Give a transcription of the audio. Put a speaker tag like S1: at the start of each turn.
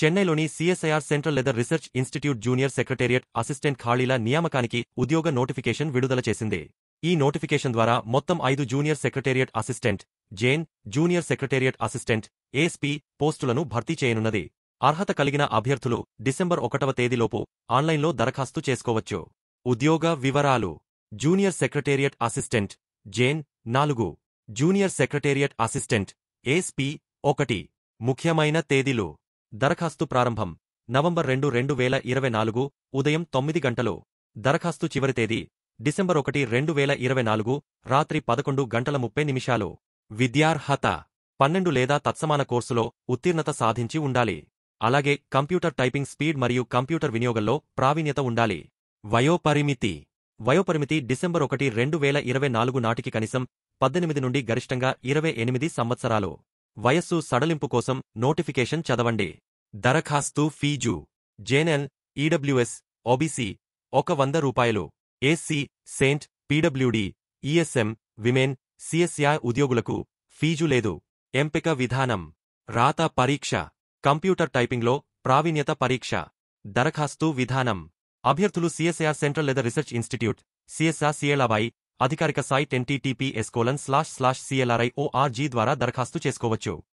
S1: చెన్నైలోని CSIR central leather research institute junior secretariat assistant ఖాళీల నియామకానికి ఉద్యోగ నోటిఫికేషన్ విడుదల చేసింది ఈ నోటిఫికేషన్ ద్వారా మొత్తం ఐదు జూనియర్ సెక్రటేరియట్ అసిస్టెంట్ జేన్ జూనియర్ సెక్రటేరియట్ అసిస్టెంట్ ఏఎస్పీ పోస్టులను భర్తీ చేయనున్నది అర్హత కలిగిన అభ్యర్థులు డిసెంబర్ ఒకటవ తేదీలోపు ఆన్లైన్లో దరఖాస్తు చేసుకోవచ్చు ఉద్యోగ వివరాలు జూనియర్ సెక్రటేరియట్ అసిస్టెంట్ జేన్ నాలుగు జూనియర్ సెక్రటేరియట్ అసిస్టెంట్ ఏఎస్పీ ఒకటి ముఖ్యమైన తేదీలు దరఖాస్తు ప్రారంభం నవంబర్ రెండు రెండు వేల ఇరవై నాలుగు ఉదయం తొమ్మిది గంటలు దరఖాస్తు చివరి తేదీ డిసెంబర్ ఒకటి రెండు వేల ఇరవై నాలుగు రాత్రి పదకొండు గంటల ముప్పై నిమిషాలు విద్యార్హత పన్నెండు లేదా తత్సమాన కోర్సులో ఉత్తీర్ణత సాధించి ఉండాలి అలాగే కంప్యూటర్ టైపింగ్ స్పీడ్ మరియు కంప్యూటర్ వినియోగంలో ప్రావీణ్యత ఉండాలి వయోపరిమితి వయోపరిమితి డిసెంబర్ ఒకటి రెండు వేల ఇరవై నాలుగు నాటికి కనీసం పద్దెనిమిది నుండి గరిష్టంగా ఇరవై ఎనిమిది సంవత్సరాలు వయస్సు సడలింపు కోసం నోటిఫికేషన్ చదవండి దరఖాస్తు ఫీజు జేఎన్ఎల్ ఈడబ్ల్యూఎస్ ఓబీసీ ఒక వంద రూపాయలు ఏసీ సెయింట్ పీడబ్ల్యూడి ఈఎస్ఎం విమెన్ సిఎస్ఐ ఉద్యోగులకు ఫీజు లేదు ఎంపిక విధానం రాత పరీక్ష కంప్యూటర్ టైపింగ్లో ప్రావీణ్యత పరీక్ష దరఖాస్తు విధానం అభ్యర్థులు CSIR central leather research institute CSR CLRI అధికారిక site https colon slash slash CLRI ORG ద్వారా దరఖాస్తు చేసుకోవచ్చు